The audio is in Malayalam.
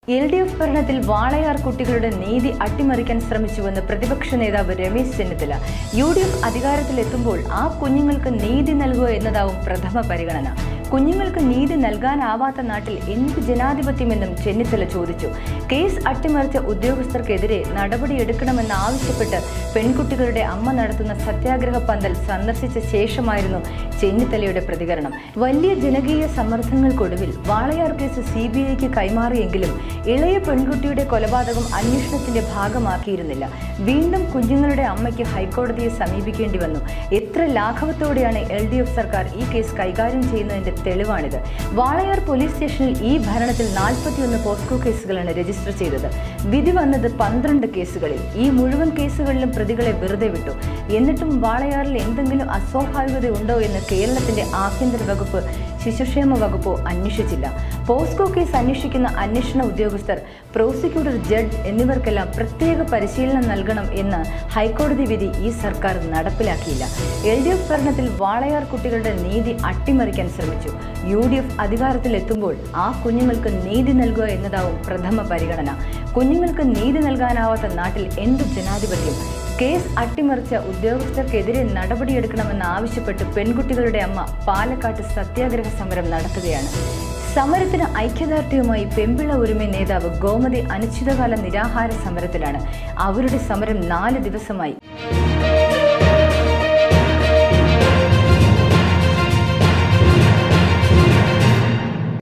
എൽ ഡി എഫ് ഭരണത്തിൽ വാളയാർ കുട്ടികളുടെ നീതി അട്ടിമറിക്കാൻ ശ്രമിച്ചുവെന്ന് പ്രതിപക്ഷ നേതാവ് Ramesh Chennithala U D F അധികാരത്തിലെത്തുമ്പോൾ ആ കുഞ്ഞുങ്ങൾക്ക് നീതി നൽകുക എന്നതാവും പ്രഥമ പരിഗണന കുഞ്ഞുങ്ങൾക്ക് നീതി നൽകാനാവാത്ത നാട്ടിൽ എന്ത് ജനാധിപത്യമെന്നും ചെന്നിത്തല ചോദിച്ചു കേസ് അട്ടിമറിച്ച ഉദ്യോഗസ്ഥർക്കെതിരെ നടപടിയെടുക്കണമെന്ന് ആവശ്യപ്പെട്ട് പെൺകുട്ടികളുടെ അമ്മ നടത്തുന്ന സത്യാഗ്രഹ പന്തൽ സന്ദർശിച്ച ശേഷമായിരുന്നു ചെന്നിത്തലയുടെ പ്രതികരണം വലിയ ജനകീയ സമ്മർദ്ദങ്ങൾക്കൊടുവിൽ വാളയാർ കേസ് സി ബി ഐക്ക് കൈമാറിയെങ്കിലും ഇളയ പെൺകുട്ടിയുടെ കൊലപാതകം അന്വേഷണത്തിന്റെ ഭാഗമാക്കിയിരുന്നില്ല വീണ്ടും കുഞ്ഞുങ്ങളുടെ അമ്മയ്ക്ക് ഹൈക്കോടതിയെ സമീപിക്കേണ്ടി വന്നു എത്ര ലാഘവത്തോടെയാണ് എൽ ഡി എഫ് സർക്കാർ ഈ കേസ് കൈകാര്യം ചെയ്യുന്നതിന്റെ തെളിവാണിത് വാളയാർ പോലീസ് സ്റ്റേഷനിൽ ഈ ഭരണത്തിൽ നാൽപ്പത്തിയൊന്ന് പോസ്കോ കേസുകളാണ് രജിസ്റ്റർ ചെയ്തത് വിധി വന്നത് പന്ത്രണ്ട് കേസുകളിൽ ഈ മുഴുവൻ കേസുകളിലും പ്രതികളെ വെറുതെ വിട്ടു എന്നിട്ടും വാളയാറിൽ എന്തെങ്കിലും അസ്വാഭാവികത ഉണ്ടോ എന്ന് കേരളത്തിന്റെ ആഭ്യന്തര വകുപ്പ് ശിശുക്ഷേമ വകുപ്പോ അന്വേഷിച്ചില്ല പോസ്കോ കേസ് അന്വേഷിക്കുന്ന അന്വേഷണ ഉദ്യോഗസ്ഥർ പ്രോസിക്യൂട്ടർ ജഡ്ജ് എന്നിവർക്കെല്ലാം പ്രത്യേക പരിശീലനം നൽകണം എന്ന് ഹൈക്കോടതി വിധി ഈ സർക്കാർ നടപ്പിലാക്കിയില്ല എൽ ഡി എഫ് ഭരണത്തിൽ വാളയാർ കുട്ടികളുടെ നീതി അട്ടിമറിക്കാൻ ശ്രമിച്ചു യു ഡി എഫ് അധികാരത്തിലെത്തുമ്പോൾ ആ കുഞ്ഞുങ്ങൾക്ക് നീതി നൽകുക എന്നതാവും പ്രഥമ പരിഗണന കുഞ്ഞുങ്ങൾക്ക് നീതി നൽകാനാവാത്ത നാട്ടിൽ എന്ത് ജനാധിപത്യം കേസ് അട്ടിമറിച്ച ഉദ്യോഗസ്ഥർക്കെതിരെ നടപടിയെടുക്കണമെന്ന് ആവശ്യപ്പെട്ട് പെൺകുട്ടികളുടെ അമ്മ പാലക്കാട്ട് സത്യാഗ്രഹ സമരം നടത്തുകയാണ് സമരത്തിന് ഐക്യദാർഢ്യവുമായി പെമ്പിള ഉരുമ നേതാവ് ഗോമതി അനിശ്ചിതകാല നിരാഹാര സമരത്തിലാണ് അവരുടെ സമരം നാല് ദിവസമായി